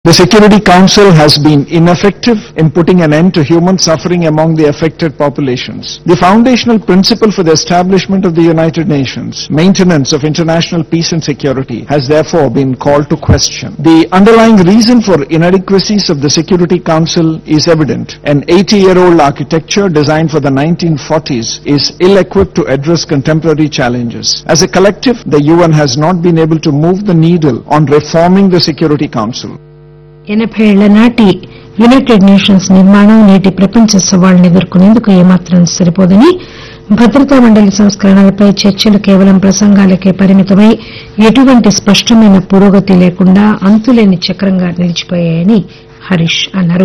The Security Council has been ineffective in putting an end to human suffering among the affected populations. The foundational principle for the establishment of the United Nations, maintenance of international peace and security, has therefore been called to question. The underlying reason for inadequacies of the Security Council is evident. An 80-year-old architecture designed for the 1940s is ill-equipped to address contemporary challenges. As a collective, the UN has not been able to move the needle on reforming the Security Council. ఎనభై ఏళ్ల నాటి United nations నిర్మాణం నేటి ప్రపంచ సవాళ్లను ఎదుర్కొనేందుకు ఏమాత్రం సరిపోదని భద్రతా మండలి సంస్కరణలపై చర్చలు కేవలం ప్రసంగాలకే పరిమితమై ఎటువంటి స్పష్టమైన పురోగతి లేకుండా అంతులేని చక్రంగా నిలిచిపోయాయని హరీష్ అన్నారు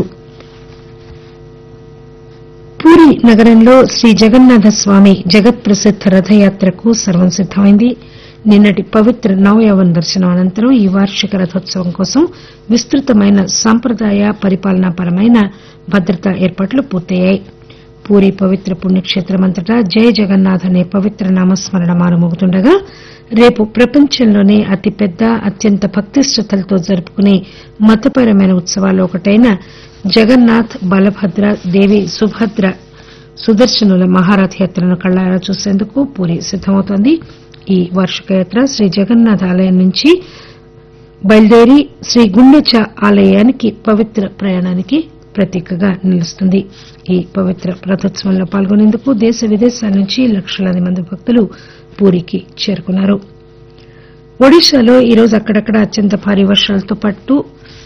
పూరి నగరంలో శ్రీ జగన్నాథ స్వామి జగత్ ప్రసిద్ద రథయాత్రకు సర్వం సిద్దమైంది నిన్నటి పవిత్ర నవయవన్ దర్శనం అనంతరం ఈ వార్షిక రథోత్సవం కోసం విస్తృతమైన సాంప్రదాయ పరిపాలనాపరమైన భద్రతా ఏర్పాట్లు పూర్తయ్యాయి పూరి పవిత్ర పుణ్యక్షేత్రమంతటా జయ జగన్నాథ్ అనే పవిత్ర నామస్మరణ మారుమోగుతుండగా రేపు ప్రపంచంలోనే అతిపెద్ద అత్యంత భక్తి శ్రద్దలతో జరుపుకునే మతపరమైన ఉత్సవాల్లో ఒకటైన జగన్నాథ్ బలభద్ర దేవి సుభద్ర సుదర్శనుల మహారథయాత్రను కళ్లారా చూసేందుకు పూరి సిద్దమవుతోంది ఈ వార్షిక యాత్ర శ్రీ జగన్నాథ్ ఆలయం నుంచి బయలుదేరి శ్రీ గుండెచ ఆలయానికి పవిత్ర ప్రయాణానికి ప్రతీకగా నిలుస్తుంది ఈ పవిత్ర రథోత్సవంలో పాల్గొనేందుకు దేశ విదేశాల నుంచి లక్షలాది మంది భక్తులు పూరికి చేరుకున్నారు ఒడిశాలో ఈరోజు అక్కడక్కడ అత్యంత భారీ వర్షాలతో పాటు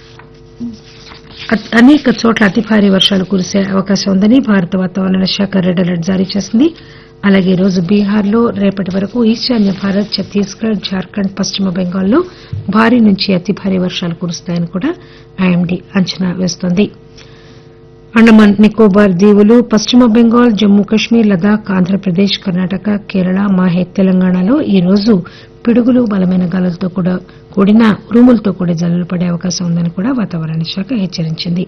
అ- అనేక చోట్ల అతి భారీ వర్షాలు కురిసే అవకాశం ఉందని భారత వాతావరణ శాఖ రెడ్ అలర్ట్ జారీ చేసింది అలాగే ఈ రోజు బీహార్లో రేపటి వరకు ఈశాన్య భారత్ ఛత్తీస్గఢ్ జార్ఖండ్ పశ్చిమ బెంగాల్లో భారీ నుంచి అతి భారీ వర్షాలు కురుస్తాయని కూడా ఐఎండీ అంచనా వేస్తోంది అండమాన్ నికోబార్ దీవులు పశ్చిమ బెంగాల్ జమ్మూ కశ్మీర్ లదాఖ్ ఆంధ్రప్రదేశ్ కర్ణాటక కేరళ మాహే తెలంగాణలో ఈ రోజు పిడుగులు బలమైన గాలులతో కూడా కూడిన ఉరుములతో కూడి జల్లులు పడే అవకాశం ఉందని కూడా వాతావరణ శాఖ హెచ్చరించింది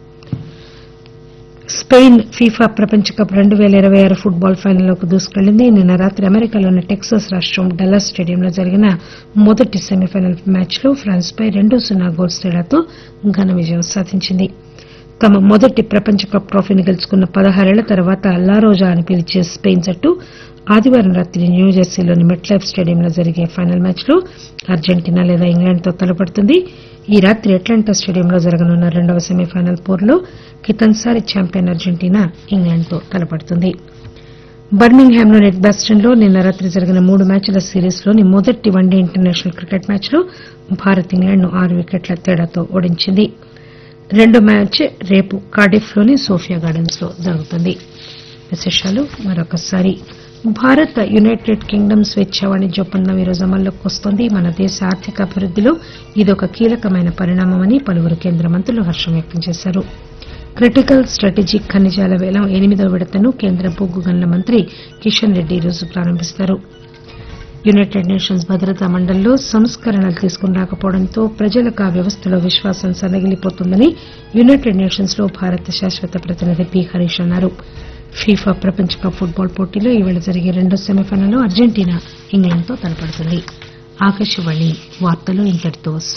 స్పెయిన్ ఫీఫా ప్రపంచ కప్ రెండు పేల ఇరవై ఆరు ఫుట్బాల్ ఫైనల్లోకి దూసుకెళ్లింది నిన్న రాత్రి అమెరికాలోని టెక్సాస్ రాష్టం డల్లాస్ స్టేడియంలో జరిగిన మొదటి సెమీఫైనల్ మ్యాచ్లో ఫ్రాన్స్ పై రెండు సున్నా గోల్స్ తేడాతో ఘన విజయం సాధించింది తమ మొదటి ప్రపంచ కప్ ట్రోఫీని గెలుచుకున్న పదహారేళ్ల తర్వాత లారోజా అని పిలిచే స్పెయిన్ జట్టు ఆదివారం రాత్రి న్యూజెర్సీలోని మెట్లైఫ్ స్టేడియంలో జరిగే ఫైనల్ మ్యాచ్లో అర్జెంటీనా లేదా ఇంగ్లాండ్తో తలపడుతుంది ఈ రాత్రి అట్లాంటా స్టేడియంలో జరగనున్న రెండవ సెమీఫైనల్ పోరులో కితన్సారి ఛాంపియన్ అర్జెంటీనా ఇంగ్లాండ్తో తలపడుతుంది బర్మింగ్హామ్లోని ఎడ్బాస్టన్లో నిన్న రాత్రి జరిగిన మూడు మ్యాచ్ల సిరీస్లోని మొదటి వన్డే ఇంటర్నేషనల్ క్రికెట్ మ్యాచ్లో భారత్ ఇంగ్లాండ్ను ఆరు వికెట్ల తేడాతో ఓడించింది రెండో మ్యాచ్ రేపు కార్డిఫ్లోని సోఫియా గార్డెన్స్ లో జరుగుతుంది విశేషాలు మరొకసారి భారత యునైటెడ్ కింగ్డమ్ స్వేచ్ఛ వాణిజ్య ఒప్పందం ఈరోజు అమల్లోకి వస్తోంది మన దేశ ఆర్థిక అభివృద్దిలో ఇదొక కీలకమైన పరిణామమని పలువురు కేంద్ర మంత్రులు హర్షం వ్యక్తం చేశారు క్రిటికల్ స్ట్రాటజిక్ ఖనిజాల వేలం ఎనిమిదవ విడతను కేంద్ర బొగ్గు గనుల మంత్రి కిషన్ రెడ్డి ఈరోజు ప్రారంభిస్తారు యునైటెడ్ నేషన్స్ భద్రతా మండలిలో సంస్కరణలు తీసుకుని రాకపోవడంతో ప్రజలకు ఆ వ్యవస్థలో విశ్వాసం సన్నగిలిపోతుందని యునైటెడ్ నేషన్స్ లో భారత శాశ్వత ప్రతినిధి పి హరీష్ అన్నారు ఫీఫా ప్రపంచ కప్ ఫుట్బాల్ పోటీలో ఈవేళ జరిగే రెండో సెమీఫైనల్లో అర్జెంటీనా ఇంగ్లాండ్తో తలపడుతుంది ఆకాశవాణి వార్తలు ఇంతటితో